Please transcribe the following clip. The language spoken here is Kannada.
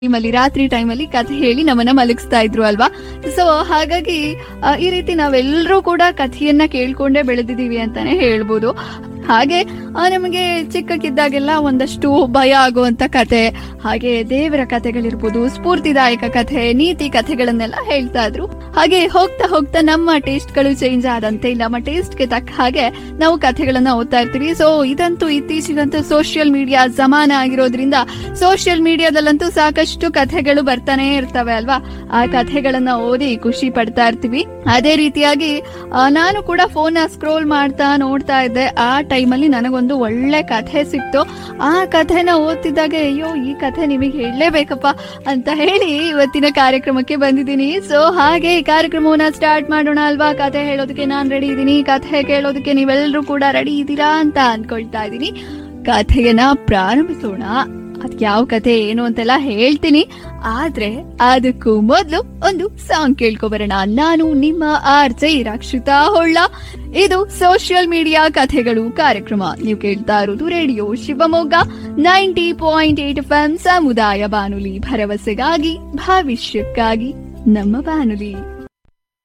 ಟೈಮಲ್ಲಿ ರಾತ್ರಿ ಟೈಮಲ್ಲಿ ಕಥೆ ಹೇಳಿ ನಮ್ಮನ್ನ ಮಲಗಿಸ್ತಾ ಇದ್ರು ಅಲ್ವಾ ಸೊ ಹಾಗಾಗಿ ಆ, ಈ ರೀತಿ ನಾವೆಲ್ಲರೂ ಕೂಡ ಕಥೆಯನ್ನ ಕೇಳ್ಕೊಂಡೇ ಬೆಳೆದಿದೀವಿ ಅಂತಾನೆ ಹೇಳ್ಬೋದು ಹಾಗೆ ಆ, ನಮಗೆ ಚಿಕ್ಕಕ್ಕಿದ್ದಾಗೆಲ್ಲ ಒಂದಷ್ಟು ಭಯ ಆಗುವಂತ ಕತೆ ಹಾಗೆ ದೇವರ ಕಥೆಗಳಿರ್ಬೋದು ಸ್ಫೂರ್ತಿದಾಯಕ ಕಥೆ ನೀತಿ ಕಥೆಗಳನ್ನೆಲ್ಲ ಹೇಳ್ತಾ ಇದ್ರು ಹಾಗೆ ಹೋಗ್ತಾ ಹೋಗ್ತಾ ನಮ್ಮ ಟೇಸ್ಟ್ ಗಳು ಚೇಂಜ್ ಆದಂತೆ ನಮ್ಮ ಟೇಸ್ಟ್ ಗೆ ತಕ್ಕ ಹಾಗೆ ನಾವು ಕಥೆಗಳನ್ನ ಓದ್ತಾ ಇರ್ತೀವಿ ಸೊ ಇದಂತೂ ಇತ್ತೀಚೆಗಂತೂ ಸೋಷಿಯಲ್ ಮೀಡಿಯಾ ಜಮಾನ ಆಗಿರೋದ್ರಿಂದ ಸೋಷಿಯಲ್ ಮೀಡಿಯಾದಲ್ಲಂತೂ ಸಾಕಷ್ಟು ಕಥೆಗಳು ಬರ್ತಾನೆ ಇರ್ತವೆ ಅಲ್ವಾ ಆ ಕಥೆಗಳನ್ನ ಓದಿ ಖುಷಿ ಪಡ್ತಾ ಇರ್ತೀವಿ ಅದೇ ರೀತಿಯಾಗಿ ಆ, ನಾನು ಕೂಡ ಫೋನ್ ಸ್ಕ್ರೋಲ್ ಮಾಡ್ತಾ ನೋಡ್ತಾ ಇದ್ದೆ ಆ ಟೈಮಲ್ಲಿ ನನಗೊಂದು ಒಳ್ಳೆ ಕಥೆ ಸಿಕ್ತು ಆ ಕಥೆನ ಓದ್ತಿದ್ದಾಗ ಅಯ್ಯೋ ಈ ಕಥೆ ನಿಮಗೆ ಹೇಳಲೇಬೇಕಪ್ಪ ಅಂತ ಹೇಳಿ ಇವತ್ತಿನ ಕಾರ್ಯಕ್ರಮಕ್ಕೆ ಬಂದಿದ್ದೀನಿ ಸೊ ಹಾಗೆ ಈ ಕಾರ್ಯಕ್ರಮವನ್ನ ಸ್ಟಾರ್ಟ್ ಮಾಡೋಣ ಅಲ್ವಾ ಕಥೆ ಹೇಳೋದಕ್ಕೆ ನಾನ್ ರೆಡಿ ಇದ್ದೀನಿ ಕಥೆ ಕೇಳೋದಕ್ಕೆ ನೀವೆಲ್ಲರೂ ಕೂಡ ರೆಡಿ ಇದ್ದೀರಾ ಅಂತ ಅನ್ಕೊಳ್ತಾ ಇದ್ದೀನಿ ಕಥೆಯನ್ನ ಪ್ರಾರಂಭಿಸೋಣ ಅದ್ ಯಾವ ಕಥೆ ಏನು ಅಂತೆಲ್ಲ ಹೇಳ್ತೀನಿ ಆದ್ರೆ ಅದಕ್ಕೂ ಮೊದಲು ಒಂದು ಸಾಂಗ್ ಕೇಳ್ಕೊಬರೋಣ ನಾನು ನಿಮ್ಮ ಆರ್ ಜೆ ರಕ್ಷಿತಾ ಹೊಳ್ಳ ಇದು ಸೋಷಿಯಲ್ ಮೀಡಿಯಾ ಕಥೆಗಳು ಕಾರ್ಯಕ್ರಮ ನೀವು ಕೇಳ್ತಾ ಇರೋದು radio Shivamogga ninety point eight F M ಸಮುದಾಯ ಬಾನುಲಿ ಭರವಸೆಗಾಗಿ ಭವಿಷ್ಯಕ್ಕಾಗಿ ನಮ್ಮ ಬಾನುಲಿ